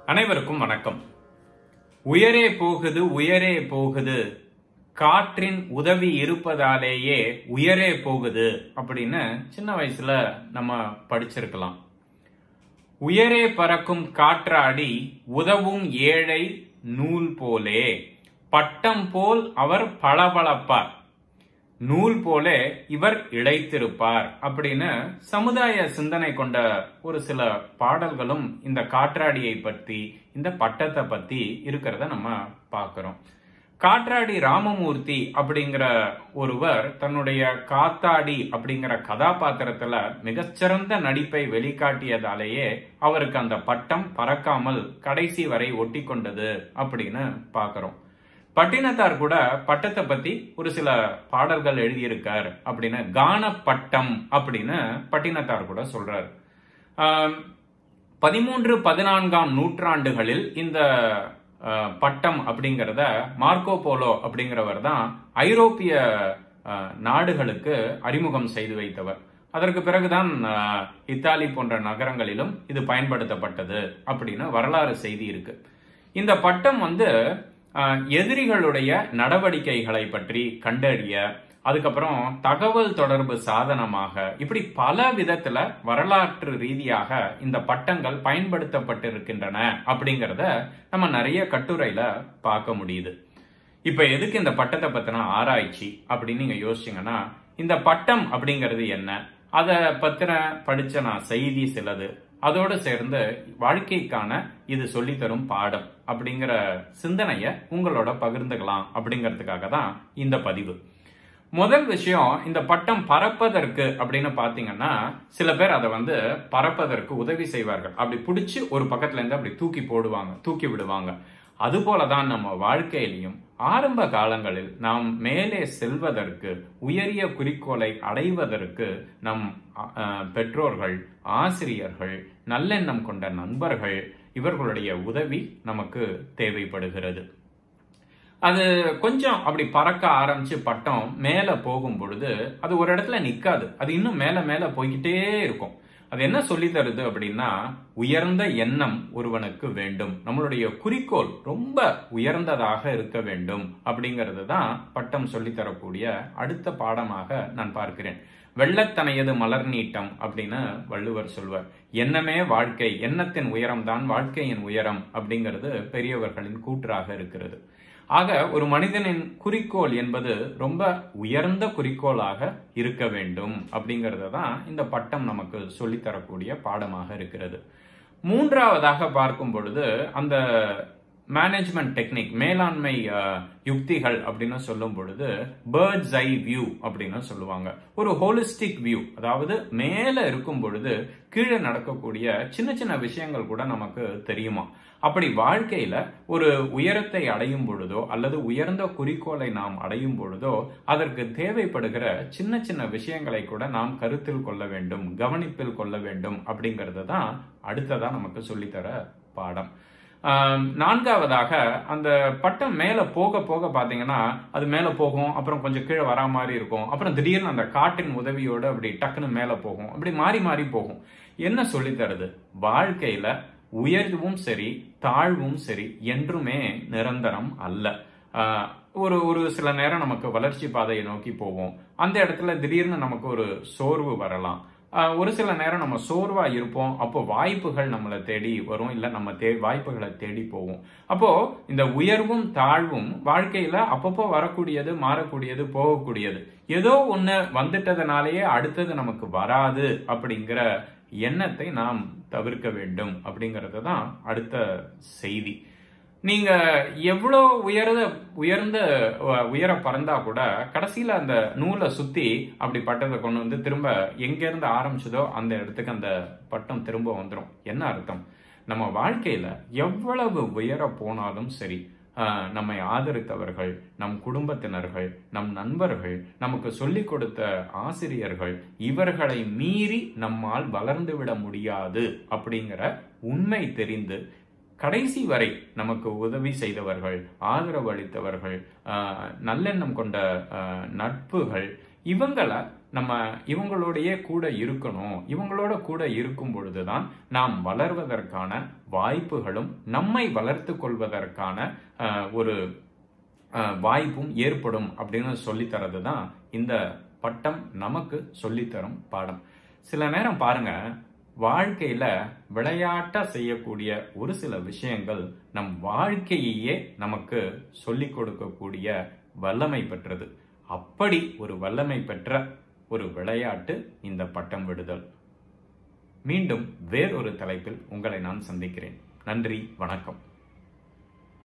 அனைவருக்கும் வணக்கம் உயரே போகுது உயரே போகுது காற்றின் உதவி இருப்பதாலேயே உயரே போகுது அப்படின்னு சின்ன வயசுல நம்ம படிச்சிருக்கலாம் உயரே பறக்கும் காற்றாடி உதவும் ஏழை நூல் போலே பட்டம் போல் அவர் பளபளப்பார் நூல் போல இவர் இழைத்திருப்பார் அப்படின்னு சமுதாய சிந்தனை கொண்ட ஒரு சில பாடல்களும் இந்த காற்றாடியை பற்றி இந்த பட்டத்தை பத்தி இருக்கிறத நம்ம பார்க்கிறோம் காற்றாடி ராமமூர்த்தி அப்படிங்கிற ஒருவர் தன்னுடைய காத்தாடி அப்படிங்கிற கதாபாத்திரத்துல மிகச்சிறந்த நடிப்பை வெளிக்காட்டியதாலேயே அவருக்கு அந்த பட்டம் பறக்காமல் கடைசி வரை ஒட்டி கொண்டது அப்படின்னு பார்க்கிறோம் பட்டினத்தார் கூட பட்டத்தை பத்தி ஒரு சில பாடல்கள் எழுதியிருக்கார் அப்படின்னு கான பட்டம் அப்படின்னு பட்டினத்தார் கூட சொல்றாரு ஆம், பதிமூன்று பதினான்காம் நூற்றாண்டுகளில் இந்த அஹ், பட்டம் அப்படிங்கிறத மார்க்கோ போலோ அப்படிங்கிறவர் தான் ஐரோப்பிய அஹ், நாடுகளுக்கு அறிமுகம் செய்து வைத்தவர் அதற்கு பிறகுதான் அஹ், இத்தாலி போன்ற நகரங்களிலும் இது பயன்படுத்தப்பட்டது அப்படின்னு வரலாறு செய்தி இருக்கு இந்த பட்டம் வந்து அஹ், எதிரிகளுடைய நடவடிக்கைகளை பற்றி கண்டறிய அதுக்கப்புறம் தகவல் தொடர்பு சாதனமாக இப்படி பல விதத்துல வரலாற்று ரீதியாக இந்த பட்டங்கள் பயன்படுத்தப்பட்டிருக்கின்றன அப்படிங்கறத நம்ம நிறைய கட்டுரையில பார்க்க முடியுது இப்ப எதுக்கு இந்த பட்டத்தை பத்தின ஆராய்ச்சி அப்படின்னு நீங்க யோசிச்சீங்கன்னா இந்த பட்டம் அப்படிங்கிறது என்ன அதை பத்தின படிச்ச நான் செய்தி சிலது அதோடு சேர்ந்து வாழ்க்கைக்கான இது சொல்லித்தரும் பாடம் அப்படிங்கிற சிந்தனைய உங்களோட பகிர்ந்துக்கலாம் அப்படிங்கிறதுக்காக தான் இந்த பதிவு முதல் விஷயம் இந்த பட்டம் பறப்பதற்கு அப்படின்னு பாத்தீங்கன்னா சில பேர் அதை வந்து பறப்பதற்கு உதவி செய்வார்கள் அப்படி பிடிச்சி ஒரு பக்கத்துல இருந்து அப்படி தூக்கி போடுவாங்க தூக்கி விடுவாங்க அதுபோலதான் நம்ம வாழ்க்கையிலையும் ஆரம்ப காலங்களில் நாம் மேலே செல்வதற்கு உயரிய குறிக்கோளை அடைவதற்கு நம் அஹ், பெற்றோர்கள் ஆசிரியர்கள் நல்லெண்ணம் கொண்ட நண்பர்கள் இவர்களுடைய உதவி நமக்கு தேவைப்படுகிறது அது கொஞ்சம் அப்படி பறக்க ஆரம்பிச்சு பட்டம் மேல போகும் பொழுது அது ஒரு இடத்துல நிக்காது அது இன்னும் மேல மேல போய்கிட்டே இருக்கும் அது என்ன சொல்லி தருது அப்படின்னா உயர்ந்த எண்ணம் ஒருவனுக்கு வேண்டும் நம்மளுடைய குறிக்கோள் ரொம்ப உயர்ந்ததாக இருக்க வேண்டும் அப்படிங்கிறது தான் பட்டம் சொல்லித் தரக்கூடிய அடுத்த பாடமாக நான் பார்க்கிறேன் வெள்ளத்தனையது மலர் நீட்டம் அப்படின்னு வள்ளுவர் சொல்வர் எண்ணமே வாழ்க்கை எண்ணத்தின் உயரம் தான் வாழ்க்கையின் உயரம் அப்படிங்கிறது பெரியவர்களின் கூற்றாக இருக்கிறது ஆக ஒரு மனிதனின் குறிக்கோள் என்பது ரொம்ப உயர்ந்த குறிக்கோளாக இருக்க வேண்டும் அப்படிங்கறத தான் இந்த பட்டம் நமக்கு சொல்லித் தரக்கூடிய பாடமாக இருக்கிறது மூன்றாவதாக பார்க்கும் பொழுது அந்த மேனேஜ்மெண்ட் டெக்னிக் மேலாண்மை அஹ், யுக்திகள் அப்படின்னு சொல்லும் பொழுது பேர்ட்ஸ் ஐ வியூ அப்படின்னு சொல்லுவாங்க ஒரு ஹோலிஸ்டிக் வியூ அதாவது மேல இருக்கும் பொழுது கீழே நடக்கக்கூடிய சின்ன சின்ன விஷயங்கள் கூட நமக்கு தெரியுமா அப்படி வாழ்க்கையில ஒரு உயரத்தை அடையும் பொழுதோ அல்லது உயர்ந்த குறிக்கோளை நாம் அடையும் பொழுதோ அதற்கு தேவைப்படுகிற சின்ன சின்ன விஷயங்களை கூட நாம் கருத்தில் கொள்ள வேண்டும் கவனிப்பில் கொள்ள வேண்டும் அப்படிங்கிறது தான் அடுத்ததா நமக்கு சொல்லித்தர பாடம் ஆம், நான்காவதாக அந்த பட்டம் மேல போக போக பாத்தீங்கன்னா அது மேல போகும் அப்புறம் கொஞ்சம் கீழே வரா மாதிரி இருக்கும் அப்புறம் திடீர்னு அந்த காற்றின் உதவியோட அப்படி டக்குன்னு மேல போகும் அப்படி மாறி மாறி போகும் என்ன சொல்லித் தருது வாழ்க்கையில உயர்வும் சரி தாழ்வும் சரி என்றுமே நிரந்தரம் அல்ல ஆஹ், ஒரு ஒரு சில நேரம் நமக்கு வளர்ச்சி பாதையை நோக்கி போவோம் அந்த இடத்துல திடீர்னு நமக்கு ஒரு சோர்வு வரலாம் ஆஹ், ஒரு சில நேரம் நம்ம சோர்வா இருப்போம் அப்போ வாய்ப்புகள் நம்மளை தேடி வரும் இல்ல நம்ம தே வாய்ப்புகளை தேடி போவோம் அப்போ இந்த உயர்வும் தாழ்வும் வாழ்க்கையில அப்பப்போ வரக்கூடியது மாறக்கூடியது போகக்கூடியது ஏதோ ஒண்ணு வந்துட்டதுனாலேயே அடுத்தது நமக்கு வராது அப்படிங்கிற எண்ணத்தை நாம் தவிர்க்க வேண்டும் அப்படிங்கறது தான் அடுத்த செய்தி நீங்க எவ்வளோ உயர்ந்த உயர்ந்த அஹ், உயர பறந்தா கூட கடைசியில அந்த நூலை சுத்தி அப்படி பட்டத்தை கொண்டு வந்து திரும்ப எங்க இருந்து ஆரம்பிச்சதோ அந்த இடத்துக்கு அந்த பட்டம் திரும்ப வந்துடும் என்ன அர்த்தம் நம்ம வாழ்க்கையில எவ்வளவு உயர போனாலும் சரி ஆஹ், நம்மை ஆதரித்தவர்கள் நம் குடும்பத்தினர்கள் நம் நண்பர்கள் நமக்கு சொல்லிக் கொடுத்த ஆசிரியர்கள் இவர்களை மீறி நம்மால் வளர்ந்து விட முடியாது அப்படிங்கிற உண்மை தெரிந்து கடைசி வரை நமக்கு உதவி செய்தவர்கள் ஆதரவு அளித்தவர்கள் ஆஹ், நல்லெண்ணம் கொண்ட ஆஹ், நட்புகள் இவங்களை நம்ம இவங்களோடையே கூட இருக்கணும் இவங்களோட கூட இருக்கும் பொழுதுதான் நாம் வளர்வதற்கான வாய்ப்புகளும் நம்மை வளர்த்து கொள்வதற்கான அஹ், ஒரு அஹ், வாய்ப்பும் ஏற்படும் அப்படின்னு சொல்லித்தரது தான் இந்த பட்டம் நமக்கு சொல்லித்தரும் பாடம் சில நேரம் பாருங்க வாழ்க்கையில விளையாட்டா செய்யக்கூடிய ஒரு சில விஷயங்கள் நம் வாழ்க்கையையே நமக்கு சொல்லிக் கொடுக்கக்கூடிய வல்லமை பெற்றது அப்படி ஒரு வல்லமை பெற்ற ஒரு விளையாட்டு இந்த பட்டம் விடுதல் மீண்டும் வேறொரு தலைப்பில் உங்களை நான் சந்திக்கிறேன் நன்றி வணக்கம்